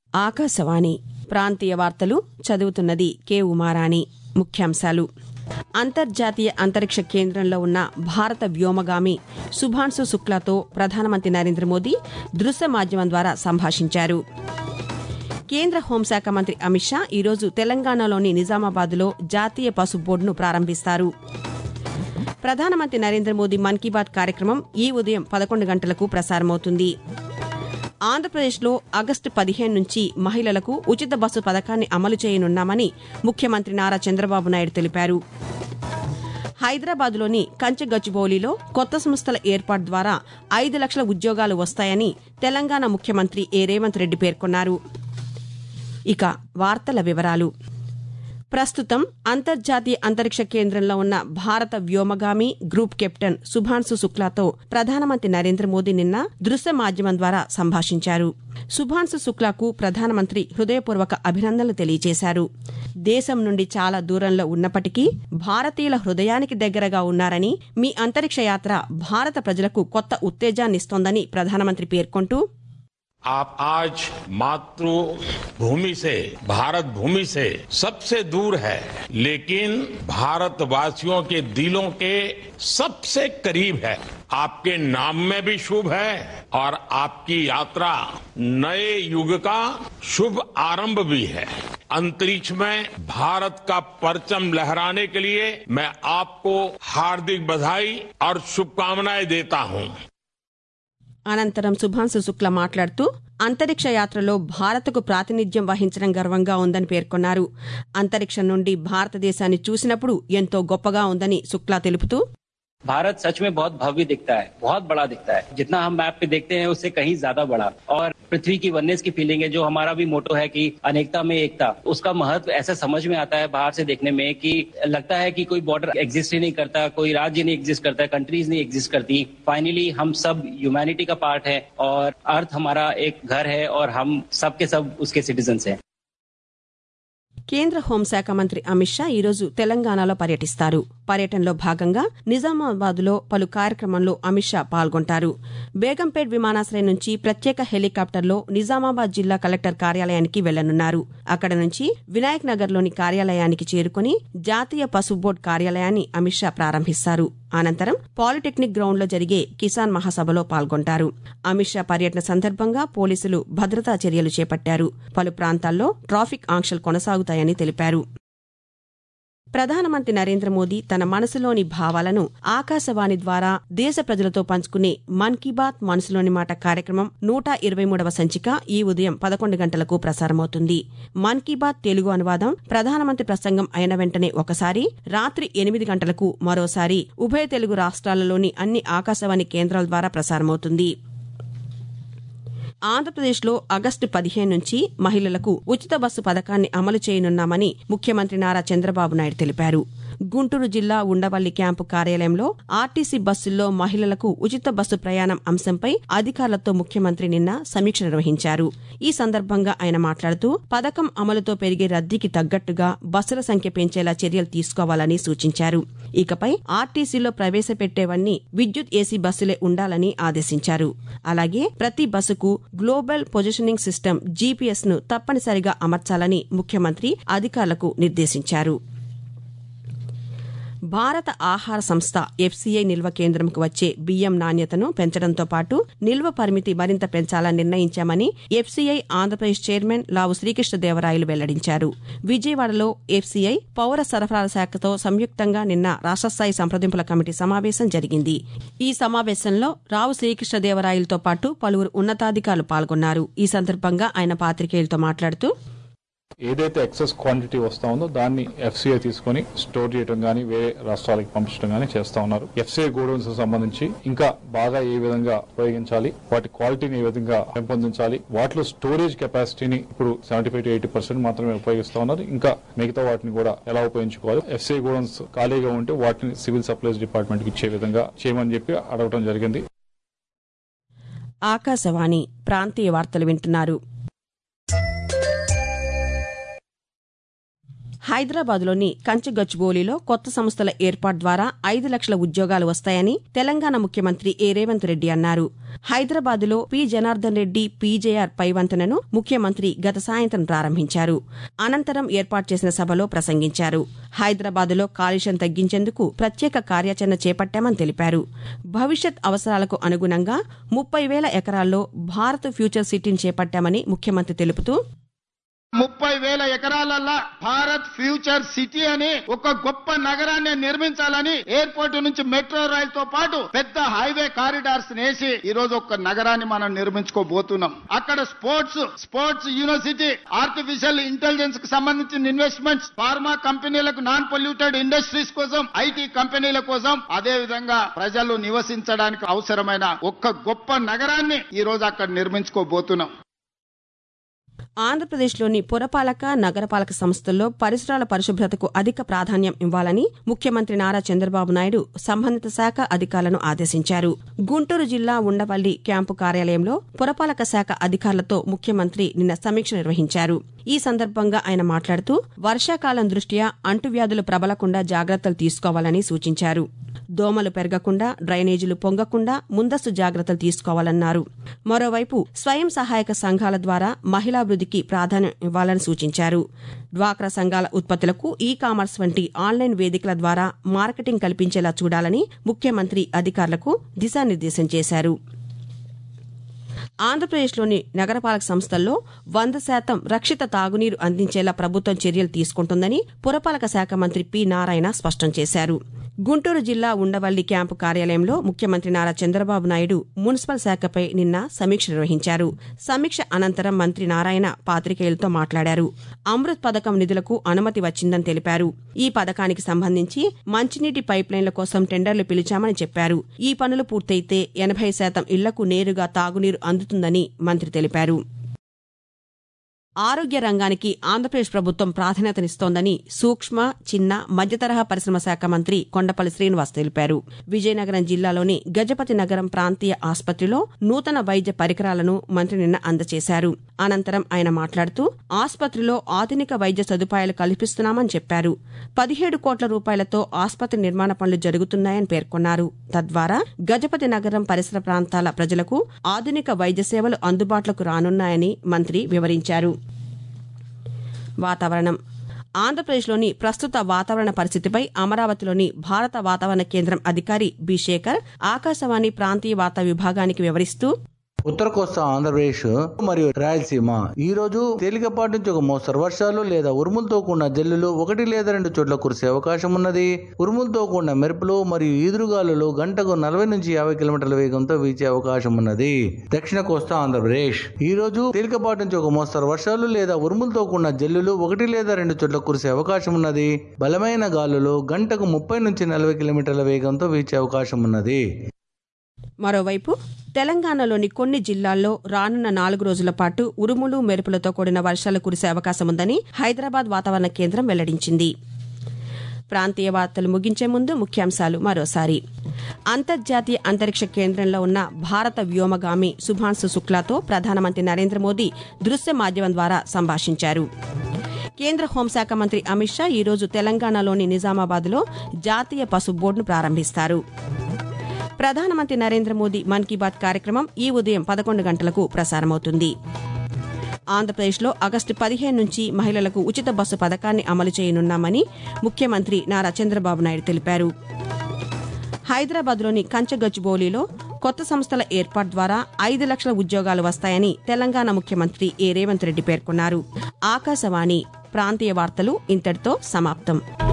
ఆకాశవాణి ప్రాంతీయ వార్తలు చదువుతున్నది కె ఉమారాణి ముఖ్యాంశాలు అంతర్జాతీయ అంతరిక్ష కేంద్రంలో ఉన్న భారత వ్యోమగామి శుభాన్సు శుక్లాతో ప్రధానమంత్రి నరేంద్ర మోదీ దృశ్య మాధ్యమం ద్వారా సంభాషించారు కేంద్ర హోంశాఖ మంత్రి అమిత్ షా ఈరోజు తెలంగాణలోని నిజామాబాద్లో జాతీయ పసు బోర్డును ప్రారంభిస్తారు ప్రధానమంత్రి నరేంద్ర మోదీ మన్ కీ బాత్ కార్యక్రమం ఈ ఉదయం పదకొండు గంటలకు ప్రసారమవుతుంది ఆంధ్రప్రదేశ్లో ఆగస్టు పదిహేను నుంచి మహిళలకు ఉచిత బస్సు పథకాన్ని అమలు చేయనున్నామని ముఖ్యమంత్రి నారా చంద్రబాబు నాయుడు తెలిపారు హైదరాబాద్లోని కంచెగచ్చిబౌలిలో కొత్త సంస్థల ఏర్పాటు ద్వారా ఐదు లక్షల ఉద్యోగాలు వస్తాయని తెలంగాణ ముఖ్యమంత్రి ఏ రేవంత్ రెడ్డి పేర్కొన్నారు ఇక వార్తల వివరాలు ప్రస్తుతం అంతర్జాతీయ అంతరిక్ష కేంద్రంలో ఉన్న భారత వ్యోమగామి గ్రూప్ కెప్టెన్ శుభాన్సు శుక్లాతో ప్రధానమంత్రి నరేంద్ర మోదీ నిన్న దృశ్య మాధ్యమం ద్వారా సంభాషించారు శుభాన్సు శుక్లాకు ప్రధానమంత్రి హృదయపూర్వక అభినందనలు తెలియజేశారు దేశం నుండి చాలా దూరంలో ఉన్నప్పటికీ భారతీయుల హృదయానికి దగ్గరగా ఉన్నారని మీ అంతరిక్ష యాత్ర భారత ప్రజలకు కొత్త ఉత్తేజాన్నిస్తోందని ప్రధానమంత్రి పేర్కొంటూ आप आज मातृभूमि से भारत भूमि से सबसे दूर है लेकिन भारतवासियों के दिलों के सबसे करीब है आपके नाम में भी शुभ है और आपकी यात्रा नए युग का शुभ आरंभ भी है अंतरिक्ष में भारत का परचम लहराने के लिए मैं आपको हार्दिक बधाई और शुभकामनाएं देता हूं అనంతరం శుభాంశు శుక్ల మాట్లాడుతూ అంతరిక్ష యాత్రలో భారత్కు ప్రాతినిధ్యం వహించడం గర్వంగా ఉందని పేర్కొన్నారు అంతరిక్షం నుండి భారతదేశాన్ని చూసినప్పుడు ఎంతో గొప్పగా ఉందని శుక్లా తెలుపుతూ भारत सच में बहुत भव्य दिखता है बहुत बड़ा दिखता है जितना हम मैप पे देखते हैं उससे कहीं ज्यादा बड़ा और पृथ्वी की वननेस की फीलिंग है जो हमारा भी मोटो है कि अनेकता में एकता उसका महत्व ऐसा समझ में आता है बाहर से देखने में कि लगता है कि कोई बॉर्डर एग्जिस्ट ही नहीं करता कोई राज्य नहीं एग्जिस्ट करता कंट्रीज नहीं एग्जिस्ट करती फाइनली हम सब ह्यूमैनिटी का पार्ट है और अर्थ हमारा एक घर है और हम सब के सब उसके सिटीजन्स हैं కేంద్ర హోంశాఖ మంత్రి అమిత్ షా ఈరోజు తెలంగాణలో పర్యటిస్తారు పర్యటనలో భాగంగా నిజామాబాద్లో పలు కార్యక్రమంలో అమిత్ షా పాల్గొంటారు బేగంపేట్ విమానాశ్రయం నుంచి ప్రత్యేక హెలికాప్టర్లో నిజామాబాద్ జిల్లా కలెక్టర్ కార్యాలయానికి వెళ్లనున్నారు అక్కడ నుంచి వినాయక్ నగర్లోని కార్యాలయానికి చేరుకుని జాతీయ పశు బోర్డు కార్యాలయాన్ని అమిత్ షా ప్రారంభిస్తారు అనంతరం పాలిటెక్నిక్ గ్రౌండ్లో జరిగే కిసాన్ మహాసభలో పాల్గొంటారు అమిత్ షా పర్యటన సందర్భంగా పోలీసులు భద్రతా చర్యలు చేపట్టారు పలు ప్రాంతాల్లో ట్రాఫిక్ ఆంక్షలు కొనసాగుతాయని తెలిపారు ప్రధానమంత్రి నరేంద్ర మోదీ తన మనసులోని భావాలను ఆకాశవాణి ద్వారా దేశ ప్రజలతో పంచుకునే మన్ కీ బాత్ మనసులోని మాట కార్యక్రమం నూట ఇరవై మూడవ సంచిక ఈ ఉదయం పదకొండు గంటలకు ప్రసారమవుతుంది మన్ కీ బాత్ తెలుగు అనువాదం ప్రధానమంత్రి ప్రసంగం అయిన వెంటనే ఒకసారి రాత్రి ఎనిమిది గంటలకు మరోసారి ఉభయ తెలుగు రాష్ట్రాలలోని అన్ని ఆకాశవాణి కేంద్రాల ద్వారా ప్రసారమవుతుంది ఆంధ్రప్రదేశ్లో ఆగస్టు పదిహేను నుంచి మహిళలకు ఉచిత బస్సు పథకాన్ని అమలు చేయనున్నామని ముఖ్యమంత్రి నారా చంద్రబాబు నాయుడు తెలిపారు గుంటూరు జిల్లా ఉండవల్లి క్యాంపు కార్యాలయంలో ఆర్టీసీ బస్సుల్లో మహిళలకు ఉచిత బస్సు ప్రయాణం అంశంపై అధికారులతో ముఖ్యమంత్రి నిన్న సమీక్ష నిర్వహించారు ఈ సందర్భంగా ఆయన మాట్లాడుతూ పథకం అమలుతో పెరిగే రద్దీకి తగ్గట్టుగా బస్సుల సంఖ్య పెంచేలా చర్యలు తీసుకోవాలని సూచించారు ఇకపై ఆర్టీసీలో ప్రవేశపెట్టేవన్నీ విద్యుత్ ఏసీ బస్సులే ఉండాలని ఆదేశించారు అలాగే ప్రతి బస్సుకు గ్లోబల్ పొజిషనింగ్ సిస్టమ్ జీపీఎస్ ను తప్పనిసరిగా అమర్చాలని ముఖ్యమంత్రి అధికారులకు నిర్దేశించారు భారత ఆహార సంస్థ ఎఫ్సీఐ నిల్వ కేంద్రంకు వచ్చే బియ్యం నాణ్యతను పెంచడంతో పాటు నిల్వ పరిమితి మరింత పెంచాలని నిర్ణయించామని ఎఫ్సీఐ ఆంధ్రప్రదేశ్ చైర్మన్ లావు శ్రీకృష్ణదేవరాయలు వెల్లడించారు విజయవాడలో ఎఫ్సీఐ పౌర సరఫరాల శాఖతో సంయుక్తంగా నిన్న రాష్ట్రస్థాయి సంప్రదింపుల కమిటీ సమావేశం జరిగింది ఈ సమావేశంలో రావు శ్రీకృష్ణదేవరాయలతో పాటు పలువురు ఉన్నతాధికారులు పాల్గొన్నారు ఈ సందర్భంగా ఆయన పాతికేయులతో మాట్లాడుతూ ఏదైతే ఎక్సెస్ క్వాంటిటీ వస్తా ఉందో దాన్ని ఎఫ్సీఐ తీసుకొని స్టోర్ చేయడం కానీ వేరే రాష్ట్రాలకు పంపించడం కానీ చేస్తా ఉన్నారు ఎఫ్సీఐ గోడౌన్స్ సంబంధించి ఇంకా బాగా ఏ విధంగా ఉపయోగించాలి వాటి క్వాలిటీని ఏ విధంగా పెంపొందించాలి వాటిలో స్టోరేజ్ కెపాసిటీని ఇప్పుడు seventy five to eighty percent మాత్రమే ఉపయోగిస్తా ఉన్నారు ఇంకా మిగతా వాటిని కూడా ఎలా ఉపయోగించుకోవాలి ఎఫ్సీఐ గోడౌన్స్ ఖాళీగా ఉంటే వాటిని సివిల్ సప్లైస్ డిపార్ట్మెంట్ కి ఇచ్చే విధంగా చేయమని చెప్పి అడగడం జరిగింది ఆకాశవాణి ప్రాంతీయ వార్తలు వింటున్నారు హైదరాబాద్లోని కంచగచ్చిబౌలిలో కొత్త సంస్థల ఏర్పాటు ద్వారా ఐదు లక్షల ఉద్యోగాలు వస్తాయని తెలంగాణ ముఖ్యమంత్రి ఏ రేవంత్ రెడ్డి అన్నారు హైదరాబాద్లో పి జనార్దన్ రెడ్డి పీజేఆర్ పైవంతనను ముఖ్యమంత్రి గత సాయంత్రం ప్రారంభించారు అనంతరం ఏర్పాటు చేసిన సభలో ప్రసంగించారు హైదరాబాద్లో కాలుష్యం తగ్గించేందుకు ప్రత్యేక కార్యాచరణ చేపట్టామని తెలిపారు భవిష్యత్ అవసరాలకు అనుగుణంగా ముప్పై వేల ఎకరాల్లో భారత్ ఫ్యూచర్ సిటీని చేపట్టామని ముఖ్యమంత్రి తెలుపుతూ ముప్పై వేల ఎకరాలల్లా భారత్ ఫ్యూచర్ సిటీ అని ఒక గొప్ప నగరాన్ని నిర్మించాలని ఎయిర్పోర్ట్ నుంచి మెట్రో రైల్ తో పాటు పెద్ద హైవే కారిడార్స్ వేసి ఈ రోజు ఒక నగరాన్ని మనం నిర్మించుకోబోతున్నాం అక్కడ sports sports university artificial intelligence కు సంబంధించిన ఇన్వెస్ట్మెంట్స్ ఫార్మా కంపెనీలకు నాన్ పొల్యూటెడ్ ఇండస్ట్రీస్ కోసం ఐటీ కంపెనీల కోసం అదే విధంగా ప్రజలు నివసించడానికి అవసరమైన ఒక్క గొప్ప నగరాన్ని ఈ రోజు అక్కడ నిర్మించుకోబోతున్నాం ఆంధ్రప్రదేశ్లోని పురపాలక నగరపాలక సంస్థల్లో పరిసరాల పరిశుభ్రతకు అధిక ప్రాధాన్యం ఇవ్వాలని ముఖ్యమంత్రి నారా చంద్రబాబు నాయుడు సంబంధిత శాఖ అధికారులను ఆదేశించారు గుంటూరు జిల్లా ఉండవల్లి క్యాంపు కార్యాలయంలో పురపాలక శాఖ అధికారులతో ముఖ్యమంత్రి నిన్న సమీక్ష నిర్వహించారు ఈ సందర్భంగా ఆయన మాట్లాడుతూ వర్షాకాలం దృష్ట్యా అంటువ్యాధులు ప్రబలకుండా జాగ్రత్తలు తీసుకోవాలని సూచించారు దోమలు పెరగకుండా డ్రైనేజీలు పొంగకుండా ముందస్తు జాగ్రత్తలు తీసుకోవాలన్నారు మరోవైపు స్వయం సహాయక సంఘాల ద్వారా మహిళాభివృద్ధికి ప్రాధాన్యం ఇవ్వాలని సూచించారు డ్వాక్రా సంఘాల ఉత్పత్తులకు ఈ కామర్స్ వంటి ఆన్లైన్ వేదికల ద్వారా మార్కెటింగ్ కల్పించేలా చూడాలని ముఖ్యమంత్రి అధికారులకు దిశానిర్దేశం చేశారు ఆంధ్రప్రదేశ్లోని నగరపాలక సంస్థల్లో వంద శాతం రక్షిత తాగునీరు అందించేలా ప్రభుత్వం చర్యలు తీసుకుంటుందని పురపాలక శాఖ మంత్రి పి నారాయణ స్పష్టం చేశారు గుంటూరు జిల్లా ఉండవల్లి క్యాంపు కార్యాలయంలో ముఖ్యమంత్రి నారా చంద్రబాబు నాయుడు మున్సిపల్ శాఖపై నిన్న సమీక్ష నిర్వహించారు సమీక్ష అనంతరం మంత్రి నారాయణ పాతికేయులతో మాట్లాడారు అమృత్ పథకం నిధులకు అనుమతి వచ్చిందని తెలిపారు ఈ పథకానికి సంబంధించి మంచినీటి పైప్లైన్ల కోసం టెండర్లు పిలిచామని చెప్పారు ఈ పనులు పూర్తయితే ఎనభై శాతం ఇళ్లకు నేరుగా తాగునీరు అందుతుందని మంత్రి తెలిపారు ఆరోగ్య రంగానికి ఆంధ్రప్రదేశ్ ప్రభుత్వం ప్రాధాన్యతనిస్తోందని సూక్ష్మ చిన్న మధ్యతరహా పరిశ్రమ శాఖ మంత్రి కొండపల్లి శ్రీనివాస్ తెలిపారు విజయనగరం జిల్లాలోని గజపతి నగరం ప్రాంతీయ ఆసుపత్రిలో నూతన వైద్య పరికరాలను మంత్రి నిన్న అందజేశారు అనంతరం ఆయన మాట్లాడుతూ ఆసుపత్రిలో ఆధునిక వైద్య సదుపాయాలు కల్పిస్తున్నామని చెప్పారు పదిహేడు కోట్ల రూపాయలతో ఆసుపత్రి నిర్మాణ పనులు జరుగుతున్నాయని పేర్కొన్నారు తద్వారా గజపతి నగరం పరిసర ప్రాంతాల ప్రజలకు ఆధునిక వైద్య సేవలు అందుబాటులోకి రానున్నాయని మంత్రి వివరించారు వాతావరణం ఆంధ్రప్రదేశ్లోని ప్రస్తుత వాతావరణ పరిస్థితిపై అమరావతిలోని భారత వాతావరణ కేంద్రం అధికారి బి శేఖర్ ఆకాశవాణి ప్రాంతీయ వార్తా విభాగానికి వివరిస్తూ ఉత్తర కోస్తా ఆంధ్రప్రదేశ్ మరియు రాయలసీమ ఈ రోజు తేలికపాటి నుంచి ఒక మోస్తరు వర్షాలు లేదా ఉరుములతో కూడిన జల్లులు ఒకటి లేదా రెండు చోట్ల కురిసే అవకాశం ఉన్నది ఉరుములతో కూడిన మెరుపులు మరియు ఈదురుగాలులు గంటకు నలభై నుంచి యాభై కిలోమీటర్ల వేగంతో వీచే అవకాశం ఉన్నది దక్షిణ కోస్తా ఆంధ్రప్రదేశ్ ఈ రోజు తేలికపాటి నుంచి ఒక మోస్తరు వర్షాలు లేదా ఉరుములతో కూడిన జల్లులు ఒకటి లేదా రెండు చోట్ల కురిసే అవకాశం ఉన్నది బలమైన గాలులు గంటకు ముప్పై నుంచి నలభై కిలోమీటర్ల వేగంతో వీచే అవకాశం ఉన్నది మరోవైపు తెలంగాణలోని కొన్ని జిల్లాల్లో రానున్న నాలుగు రోజుల పాటు ఉరుములు మెరుపులతో కూడిన వర్షాలు కురిసే అవకాశం ఉందని హైదరాబాద్ వాతావరణ కేంద్రం వెల్లడించింది ప్రాంతీయ వార్తలు ముగించే ముందు ముఖ్యాంశాలు మరోసారి అంతర్జాతీయ అంతరిక్ష కేంద్రంలో ఉన్న భారత వ్యోమగామి శుభాంశు శుక్లాతో ప్రధానమంత్రి నరేంద్ర మోదీ దృశ్య మాధ్యమం ద్వారా సంభాషించారు కేంద్ర హోంశాఖ మంత్రి అమిత్ షా ఈరోజు తెలంగాణలోని నిజామాబాద్లో జాతీయ పసు బోర్డును ప్రారంభిస్తారు ప్రధానమంత్రి నరేంద్ర మోదీ మన్ కీ బాత్ కార్యక్రమం ఈ ఉదయం పదకొండు గంటలకు ప్రసారమవుతుంది ఆంధ్రప్రదేశ్లో ఆగస్టు పదిహేను నుంచి మహిళలకు ఉచిత బస్సు పథకాన్ని అమలు చేయనున్నామని ముఖ్యమంత్రి నారా చంద్రబాబు నాయుడు తెలిపారు హైదరాబాద్లోని కంచగచ్చిబౌలిలో కొత్త సంస్థల ఏర్పాటు ద్వారా ఐదు లక్షల ఉద్యోగాలు వస్తాయని తెలంగాణ ముఖ్యమంత్రి ఏ రేవంత్ రెడ్డి పేర్కొన్నారు ఆకాశవాణి ప్రాంతీయ వార్తలు ఇంతటితో సమాప్తం